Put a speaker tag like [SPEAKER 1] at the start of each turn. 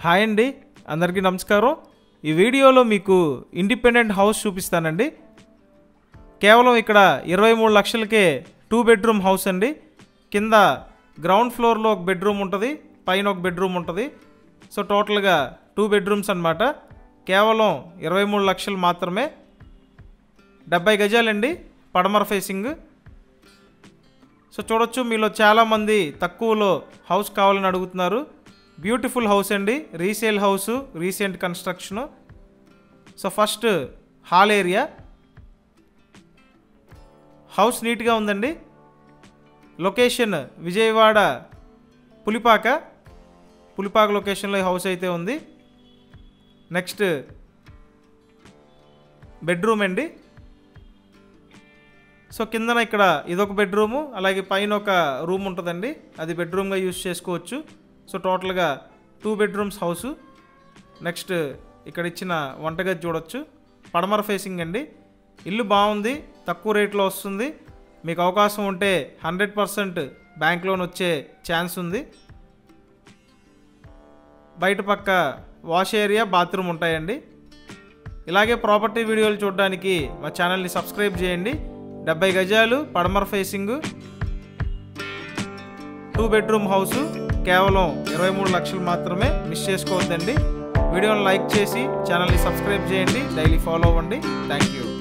[SPEAKER 1] hi అండి అందరికీ నమస్కారం ఈ వీడియోలో మీకు ఇండిపెండెంట్ హౌస్ చూపిస్తానండి కేవలం ఇక్కడ ఇరవై మూడు లక్షలకే టూ బెడ్రూమ్ హౌస్ అండి కింద గ్రౌండ్ ఫ్లోర్లో ఒక బెడ్రూమ్ ఉంటుంది పైన ఒక బెడ్రూమ్ ఉంటుంది సో టోటల్గా టూ బెడ్రూమ్స్ అన్నమాట కేవలం ఇరవై మూడు లక్షలు మాత్రమే డెబ్బై గజాలండి పడమర ఫేసింగ్ సో చూడొచ్చు మీలో చాలామంది తక్కువలో హౌస్ కావాలని అడుగుతున్నారు బ్యూటిఫుల్ హౌస్ అండి resale house recent construction so first hall area house నీట్గా ఉందండి లొకేషన్ విజయవాడ పులిపాక పులిపాక లొకేషన్లో ఈ హౌస్ అయితే ఉంది నెక్స్ట్ బెడ్రూమ్ అండి సో కిందన ఇక్కడ ఇదొక బెడ్రూము అలాగే పైన ఒక రూమ్ ఉంటుందండి అది బెడ్రూమ్గా యూస్ చేసుకోవచ్చు సో టోటల్గా టూ బెడ్రూమ్స్ హౌసు నెక్స్ట్ ఇక్కడ ఇచ్చిన వంటగది చూడొచ్చు పడమర ఫేసింగ్ అండి ఇల్లు బాగుంది తక్కువ రేట్లో వస్తుంది మీకు అవకాశం ఉంటే హండ్రెడ్ పర్సెంట్ బ్యాంక్ లోన్ వచ్చే ఛాన్స్ ఉంది బయట పక్క వాష్ ఏరియా బాత్రూమ్ ఉంటాయండి ఇలాగే ప్రాపర్టీ వీడియోలు చూడడానికి మా ఛానల్ని సబ్స్క్రైబ్ చేయండి డెబ్బై గజాలు పడమర ఫేసింగ్ టూ బెడ్రూమ్ హౌస్ కేవలం ఇరవై మూడు లక్షలు మాత్రమే మిస్ చేసుకోవద్దండి వీడియోని లైక్ చేసి ఛానల్ని సబ్స్క్రైబ్ చేయండి డైలీ ఫాలో అవ్వండి థ్యాంక్ యూ